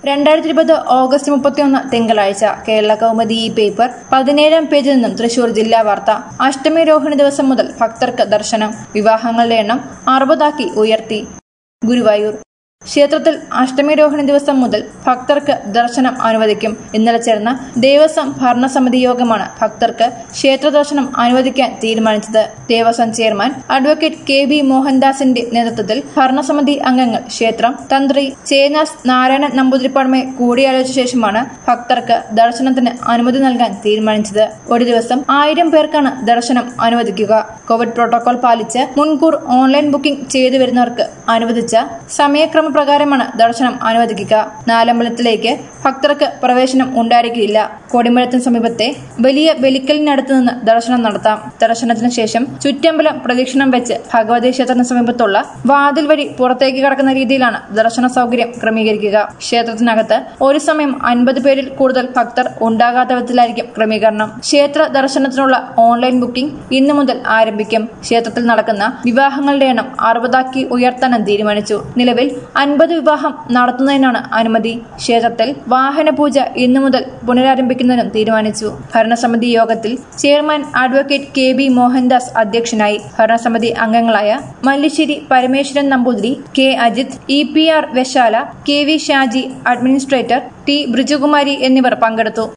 രണ്ടായിരത്തി ഇരുപത് ഓഗസ്റ്റ് മുപ്പത്തിയൊന്ന് തിങ്കളാഴ്ച കേരള കൗമുദി ഈ പേപ്പർ പതിനേഴാം പേജിൽ നിന്നും തൃശൂർ ജില്ലാ വാർത്ത അഷ്ടമി രോഹിണി ദിവസം മുതൽ ഭക്തർക്ക് ദർശനം വിവാഹങ്ങളുടെ എണ്ണം അറുപതാക്കി ഉയർത്തി ഗുരുവായൂർ ക്ഷേത്രത്തിൽ അഷ്ടമി രോഹിണി ദിവസം മുതൽ ഭക്തർക്ക് ദർശനം അനുവദിക്കും ഇന്നലെ ചേർന്ന ദേവസ്വം ഭരണസമിതി യോഗമാണ് ഭക്തർക്ക് ക്ഷേത്ര ദർശനം അനുവദിക്കാൻ തീരുമാനിച്ചത് Devaswom chairman advocate K B മോഹൻദാസിന്റെ നേതൃത്വത്തിൽ ഭരണസമിതി അംഗങ്ങൾ ക്ഷേത്രം തന്ത്രി ചേനാസ് നാരായണൻ നമ്പൂതിരിപ്പാടുമായി കൂടിയാലോചിച്ച ശേഷമാണ് ഭക്തർക്ക് ദർശനത്തിന് അനുമതി നൽകാൻ തീരുമാനിച്ചത് ഒരു ദിവസം ആയിരം പേർക്കാണ് ദർശനം അനുവദിക്കുക കോവിഡ് പ്രോട്ടോകോൾ പാലിച്ച് മുൻകൂർ ഓൺലൈൻ ബുക്കിംഗ് ചെയ്തു വരുന്നവർക്ക് അനുവദിച്ച സമയക്രമ പ്രകാരമാണ് ദർശനം അനുവദിക്കുക നാലമ്പലത്തിലേക്ക് ഭക്തർക്ക് പ്രവേശനം ഉണ്ടായിരിക്കില്ല കൊടിമരത്തിന് സമീപത്തെ വലിയ ബലിക്കലിനടുത്ത് നിന്ന് ദർശനം നടത്താം ദർശനത്തിന് ശേഷം ചുറ്റമ്പലം പ്രദക്ഷിണം വെച്ച് ഭഗവതി ക്ഷേത്രത്തിന് സമീപത്തുള്ള വാതിൽ വഴി പുറത്തേക്ക് കടക്കുന്ന രീതിയിലാണ് ദർശന സൗകര്യം ക്രമീകരിക്കുക ക്ഷേത്രത്തിനകത്ത് ഒരു സമയം അൻപത് പേരിൽ കൂടുതൽ ഭക്തർ ഉണ്ടാകാത്ത വിധത്തിലായിരിക്കും ക്രമീകരണം ക്ഷേത്ര ദർശനത്തിനുള്ള ഓൺലൈൻ ബുക്കിംഗ് ഇന്നു മുതൽ ആരംഭിക്കും ക്ഷേത്രത്തിൽ നടക്കുന്ന വിവാഹങ്ങളുടെ എണ്ണം അറുപതാക്കി ഉയർത്താനും തീരുമാനിച്ചു നിലവിൽ അൻപത് വിവാഹം നടത്തുന്നതിനാണ് അനുമതി ക്ഷേത്രത്തിൽ വാഹന പൂജ ഇന്നു മുതൽ പുനരാരംഭിക്കുന്നതിനും തീരുമാനിച്ചു ഭരണസമിതി യോഗത്തിൽ chairman advocate K B Mohandas അധ്യക്ഷനായി ഭരണസമിതി അംഗങ്ങളായ Mallissery Parameswaran Namboothiri K Ajith E P R Veshala K V Shaji administrator T Brijukumari എന്നിവർ പങ്കെടുത്തു